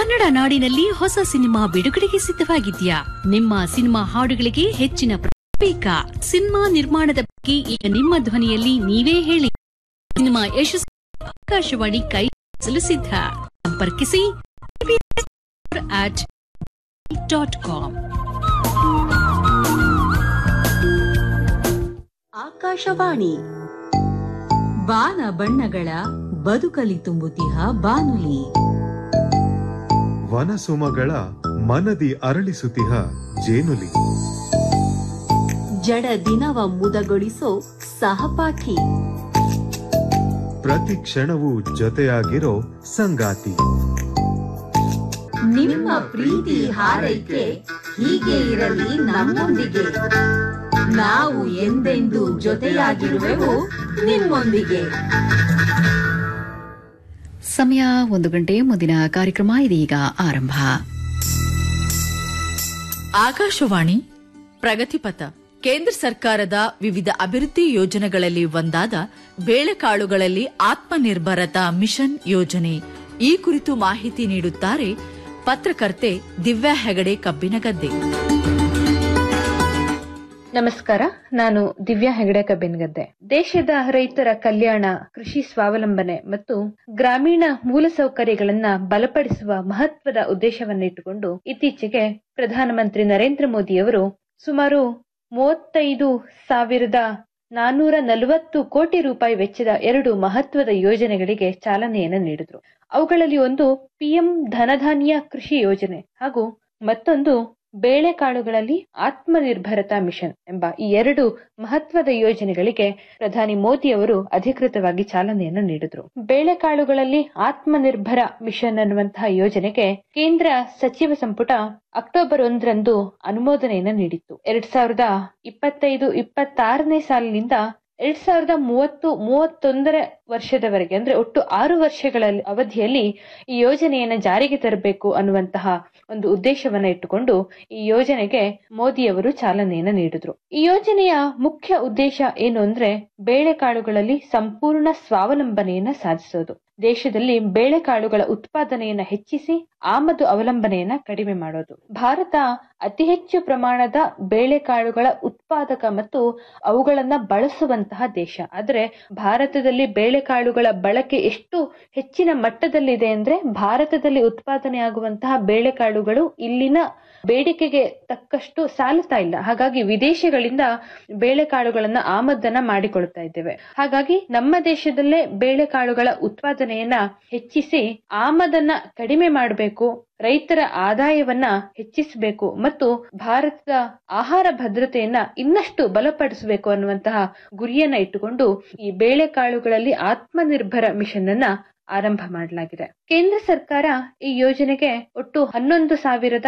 ಕನ್ನಡ ನಾಡಿನಲ್ಲಿ ಹೊಸ ಸಿನಿಮಾ ಬಿಡುಗಡೆಗೆ ಸಿದ್ಧವಾಗಿದ್ಯಾ ನಿಮ್ಮ ಸಿನಿಮಾ ಹಾಡುಗಳಿಗೆ ಹೆಚ್ಚಿನ ಪ್ರ- ಬೇಕಾ ಸಿನಿಮಾ ನಿರ್ಮಾಣದ ಬಗ್ಗೆ ಈಗ ನಿಮ್ಮ ಧ್ವನಿಯಲ್ಲಿ ನೀವೇ ಹೇಳಿ ಸಿನಿಮಾ ಯಶಸ್ಸು ಆಕಾಶವಾಣಿ ಕೈ ಸಿದ್ಧ ಸಂಪರ್ಕಿಸಿ at ಡಾಟ್ ಕಾಮ್ ಆಕಾಶವಾಣಿ ಬಾನ ಬಣ್ಣಗಳ ಬದುಕಲಿ ತುಂಬುತಿಹ ಬಾನುಲಿ ವನಸುಮಗಳ ಮನದಿ ಅರಳಿಸುತಿಹ ಜೇನುಲಿ ಜಡ ದಿನವ ಮುದಗೊಳಿಸೋ ಸಹಪಾಠಿ ಪ್ರತಿ ಕ್ಷಣವೂ ಜೊತೆಯಾಗಿರೋ ಸಂಗಾತಿ ನಿಮ್ಮ ಪ್ರೀತಿ ಹಾರೈಕೆ ಹೀಗೆ ಇರಲಿ ನಮ್ಮೊಂದಿಗೆ ನಾವು ಎಂದೆಂದೂ ಜೊತೆಯಾಗಿರುವೆವು ನಿಮ್ಮೊಂದಿಗೆ ಸಮಯ ಒಂದು ಗಂಟೆ ಮುಂದಿನ ಕಾರ್ಯಕ್ರಮ ಇದೀಗ ಆರಂಭ ಆಕಾಶವಾಣಿ ಪ್ರಗತಿಪಥ ಕೇಂದ್ರ ಸರ್ಕಾರದ ವಿವಿಧ ಅಭಿವೃದ್ಧಿ ಯೋಜನೆಗಳಲ್ಲಿ ಒಂದಾದ ಬೇಳೆಕಾಳುಗಳಲ್ಲಿ ಆತ್ಮನಿರ್ಭರತಾ ಮಿಷನ್ ಯೋಜನೆ ಈ ಕುರಿತು ಮಾಹಿತಿ ನೀಡುತ್ತಾರೆ ಪತ್ರಕರ್ತೆ ದಿವ್ಯಾ ಹೆಗಡೆ ಕಬ್ಬಿನಗದ್ದೆ ನಮಸ್ಕಾರ ನಾನು ದಿವ್ಯಾ ಹೆಗಡೆ ಕಬ್ಬಿನಗದ್ದೆ ದೇಶದ ರೈತರ ಕಲ್ಯಾಣ ಕೃಷಿ ಸ್ವಾವಲಂಬನೆ ಮತ್ತು ಗ್ರಾಮೀಣ ಮೂಲಸೌಕರ್ಯಗಳನ್ನ ಬಲಪಡಿಸುವ ಮಹತ್ವದ ಉದ್ದೇಶವನ್ನಿಟ್ಟುಕೊಂಡು ಇತ್ತೀಚೆಗೆ ಪ್ರಧಾನಮಂತ್ರಿ ನರೇಂದ್ರ ಮೋದಿಯವರು ಸುಮಾರು ಮೂವತ್ತೈದು ಸಾವಿರದ ನಾನೂರ ನಲವತ್ತು ಕೋಟಿ ರೂಪಾಯಿ ವೆಚ್ಚದ ಎರಡು ಮಹತ್ವದ ಯೋಜನೆಗಳಿಗೆ ಚಾಲನೆಯನ್ನು ನೀಡಿದ್ರು ಅವುಗಳಲ್ಲಿ ಒಂದು ಪಿಎಂ ಧನಧಾನ್ಯ ಕೃಷಿ ಯೋಜನೆ ಹಾಗೂ ಮತ್ತೊಂದು ಬೇಳೆಕಾಳುಗಳಲ್ಲಿ ಆತ್ಮನಿರ್ಭರತಾ ಮಿಷನ್ ಎಂಬ ಈ ಎರಡು ಮಹತ್ವದ ಯೋಜನೆಗಳಿಗೆ ಪ್ರಧಾನಿ ಮೋದಿ ಅವರು ಅಧಿಕೃತವಾಗಿ ಚಾಲನೆಯನ್ನು ನೀಡಿದ್ರು ಬೇಳೆಕಾಳುಗಳಲ್ಲಿ ಆತ್ಮನಿರ್ಭರ ಮಿಷನ್ ಅನ್ನುವಂತಹ ಯೋಜನೆಗೆ ಕೇಂದ್ರ ಸಚಿವ ಸಂಪುಟ ಅಕ್ಟೋಬರ್ ಒಂದರಂದು ಅನುಮೋದನೆಯನ್ನು ನೀಡಿತ್ತು ಎರಡ್ ಸಾವಿರದ ಇಪ್ಪತ್ತೈದು ಇಪ್ಪತ್ತಾರನೇ ಸಾಲಿನಿಂದ ಎರಡ್ ಸಾವಿರದ ಮೂವತ್ತು ಮೂವತ್ತೊಂದರ ವರ್ಷದವರೆಗೆ ಅಂದ್ರೆ ಒಟ್ಟು ಆರು ವರ್ಷಗಳ ಅವಧಿಯಲ್ಲಿ ಈ ಯೋಜನೆಯನ್ನ ಜಾರಿಗೆ ತರಬೇಕು ಅನ್ನುವಂತಹ ಒಂದು ಉದ್ದೇಶವನ್ನ ಇಟ್ಟುಕೊಂಡು ಈ ಯೋಜನೆಗೆ ಮೋದಿಯವರು ಚಾಲನೆಯನ್ನ ನೀಡಿದ್ರು ಈ ಯೋಜನೆಯ ಮುಖ್ಯ ಉದ್ದೇಶ ಏನು ಅಂದ್ರೆ ಬೇಳೆಕಾಳುಗಳಲ್ಲಿ ಸಂಪೂರ್ಣ ಸ್ವಾವಲಂಬನೆಯನ್ನ ಸಾಧಿಸೋದು ದೇಶದಲ್ಲಿ ಬೇಳೆಕಾಳುಗಳ ಉತ್ಪಾದನೆಯನ್ನ ಹೆಚ್ಚಿಸಿ ಆಮದು ಅವಲಂಬನೆಯನ್ನ ಕಡಿಮೆ ಮಾಡೋದು ಭಾರತ ಅತಿ ಹೆಚ್ಚು ಪ್ರಮಾಣದ ಬೇಳೆಕಾಳುಗಳ ಉತ್ಪಾದಕ ಮತ್ತು ಅವುಗಳನ್ನ ಬಳಸುವಂತಹ ದೇಶ ಆದ್ರೆ ಭಾರತದಲ್ಲಿ ಬೇಳೆಕಾಳುಗಳ ಬಳಕೆ ಎಷ್ಟು ಹೆಚ್ಚಿನ ಮಟ್ಟದಲ್ಲಿದೆ ಅಂದ್ರೆ ಭಾರತದಲ್ಲಿ ಉತ್ಪಾದನೆ ಆಗುವಂತಹ ಬೇಳೆಕಾಳುಗಳು ಇಲ್ಲಿನ ಬೇಡಿಕೆಗೆ ತಕ್ಕಷ್ಟು ಸಾಲುತ್ತಾ ಇಲ್ಲ ಹಾಗಾಗಿ ವಿದೇಶಗಳಿಂದ ಬೇಳೆಕಾಳುಗಳನ್ನ ಆಮದನ್ನ ಮಾಡಿಕೊಳ್ತಾ ಇದ್ದೇವೆ ಹಾಗಾಗಿ ನಮ್ಮ ದೇಶದಲ್ಲೇ ಬೇಳೆಕಾಳುಗಳ ಉತ್ಪಾದನೆಯನ್ನ ಹೆಚ್ಚಿಸಿ ಆಮದನ್ನ ಕಡಿಮೆ ಮಾಡಬೇಕು ರೈತರ ಆದಾಯವನ್ನ ಹೆಚ್ಚಿಸಬೇಕು ಮತ್ತು ಭಾರತದ ಆಹಾರ ಭದ್ರತೆಯನ್ನ ಇನ್ನಷ್ಟು ಬಲಪಡಿಸಬೇಕು ಅನ್ನುವಂತಹ ಗುರಿಯನ್ನ ಇಟ್ಟುಕೊಂಡು ಈ ಬೇಳೆಕಾಳುಗಳಲ್ಲಿ ಆತ್ಮನಿರ್ಭರ ಮಿಷನ್ ಅನ್ನ ಆರಂಭ ಮಾಡಲಾಗಿದೆ ಕೇಂದ್ರ ಸರ್ಕಾರ ಈ ಯೋಜನೆಗೆ ಒಟ್ಟು ಹನ್ನೊಂದು ಸಾವಿರದ